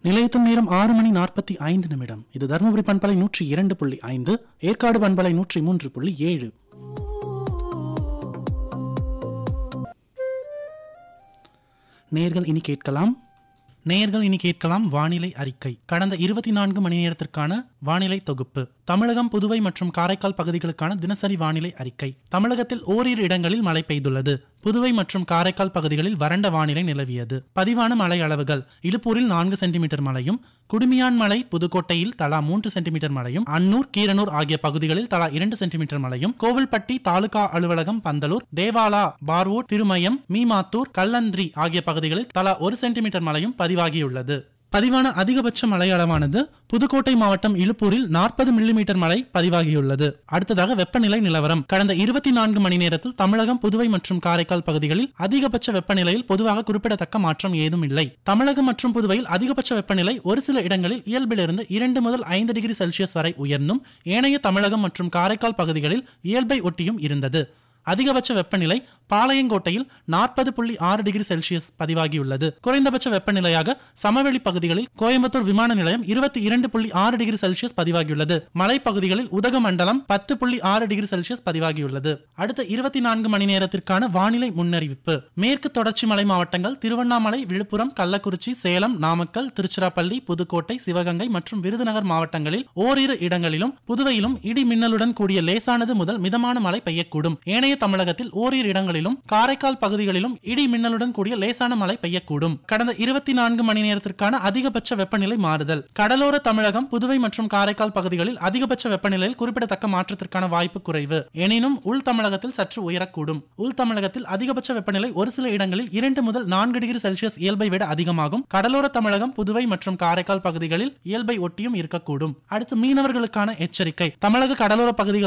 நிலையத்தின் நேரம் ஆறு மணி நாற்பத்தி ஐந்து நிமிடம் இது தருமபுரி பண்பலை நூற்றி இரண்டு புள்ளி ஐந்து ஏற்காடு பண்பலை நூற்றி மூன்று புள்ளி ஏழு நேர்கள் இனி கேட்கலாம் நேயர்கள் இனி கேட்கலாம் வானிலை அறிக்கை கடந்த இருபத்தி நான்கு மணி நேரத்திற்கான வானிலை தொகுப்பு தமிழகம் புதுவை மற்றும் காரைக்கால் பகுதிகளுக்கான தினசரி வானிலை அறிக்கை தமிழகத்தில் ஓரிரு இடங்களில் மழை பெய்துள்ளது புதுவை மற்றும் காரைக்கால் பகுதிகளில் வறண்ட வானிலை நிலவியது பதிவான மழை அளவுகள் இலுப்பூரில் நான்கு சென்டிமீட்டர் மழையும் குடுமியான் மலை புதுக்கோட்டையில் தலா மூன்று சென்டிமீட்டர் மழையும் அன்னூர் கீரனூர் ஆகிய பகுதிகளில் தலா இரண்டு சென்டிமீட்டர் மழையும் கோவில்பட்டி தாலுகா அலுவலகம் பந்தலூர் தேவாலா பார்வூர் திருமயம் மீமாத்தூர் கல்லந்திரி ஆகிய பகுதிகளில் தலா ஒரு சென்டிமீட்டர் மழையும் பதிவாகியுள்ளது பதிவான அதிகபட்ச மழை அளவானது புதுக்கோட்டை மாவட்டம் இலுப்பூரில் நாற்பது மில்லிமீட்டர் மழை பதிவாகியுள்ளது அடுத்ததாக வெப்பநிலை நிலவரம் கடந்த இருபத்தி நான்கு மணி நேரத்தில் தமிழகம் புதுவை மற்றும் காரைக்கால் பகுதிகளில் அதிகபட்ச வெப்பநிலையில் பொதுவாக குறிப்பிடத்தக்க மாற்றம் ஏதும் இல்லை தமிழகம் மற்றும் புதுவையில் அதிகபட்ச வெப்பநிலை ஒரு சில இடங்களில் இயல்பிலிருந்து இரண்டு முதல் ஐந்து டிகிரி செல்சியஸ் வரை உயர்ந்தும் ஏனைய தமிழகம் மற்றும் காரைக்கால் பகுதிகளில் இயல்பை ஒட்டியும் இருந்தது அதிகபட்ச வெப்பநிலை பாளையங்கோட்டையில் நாற்பது புள்ளி ஆறு டிகிரி செல்சியஸ் பதிவாகியுள்ளது குறைந்தபட்ச வெப்பநிலையாக சமவெளி பகுதிகளில் கோயம்புத்தூர் விமான நிலையம் இருபத்தி இரண்டு புள்ளி ஆறு டிகிரி செல்சியஸ் பதிவாகியுள்ளது மலைப்பகுதிகளில் உதகமண்டலம் பத்து புள்ளி ஆறு டிகிரி செல்சியஸ் பதிவாகியுள்ளது அடுத்த இருபத்தி நான்கு மணி நேரத்திற்கான வானிலை முன்னறிவிப்பு மேற்கு தொடர்ச்சி மலை மாவட்டங்கள் திருவண்ணாமலை விழுப்புரம் கள்ளக்குறிச்சி சேலம் நாமக்கல் திருச்சிராப்பள்ளி புதுக்கோட்டை சிவகங்கை மற்றும் விருதுநகர் மாவட்டங்களில் ஓரிரு இடங்களிலும் புதுவையிலும் இடி மின்னலுடன் கூடிய லேசானது முதல் மிதமான மழை பெய்யக்கூடும் ஏனைய தமிழகத்தில் ஓரிரு இடங்களிலும் காரைக்கால் பகுதிகளிலும் இடி மின்னலுடன் கூடிய லேசான மழை பெய்யக்கூடும் கடந்த இருபத்தி நான்கு மணி நேரத்திற்கான அதிகபட்ச வெப்பநிலை மாறுதல் கடலோர தமிழகம் புதுவை மற்றும் காரைக்கால் பகுதிகளில் அதிகபட்ச வெப்பநிலையில் குறிப்பிடத்தக்க மாற்றத்திற்கான வாய்ப்பு குறைவு எனினும் உள் தமிழகத்தில் சற்று உயரக்கூடும் உள் தமிழகத்தில் அதிகபட்ச வெப்பநிலை ஒரு சில இடங்களில் இரண்டு முதல் நான்கு டிகிரி செல்சியஸ் இயல்பை விட அதிகமாகும் கடலோர தமிழகம் புதுவை மற்றும் காரைக்கால் பகுதிகளில் இயல்பை ஒட்டியும் இருக்கக்கூடும் அடுத்து மீனவர்களுக்கான எச்சரிக்கை தமிழக கடலோர பகுதிகள்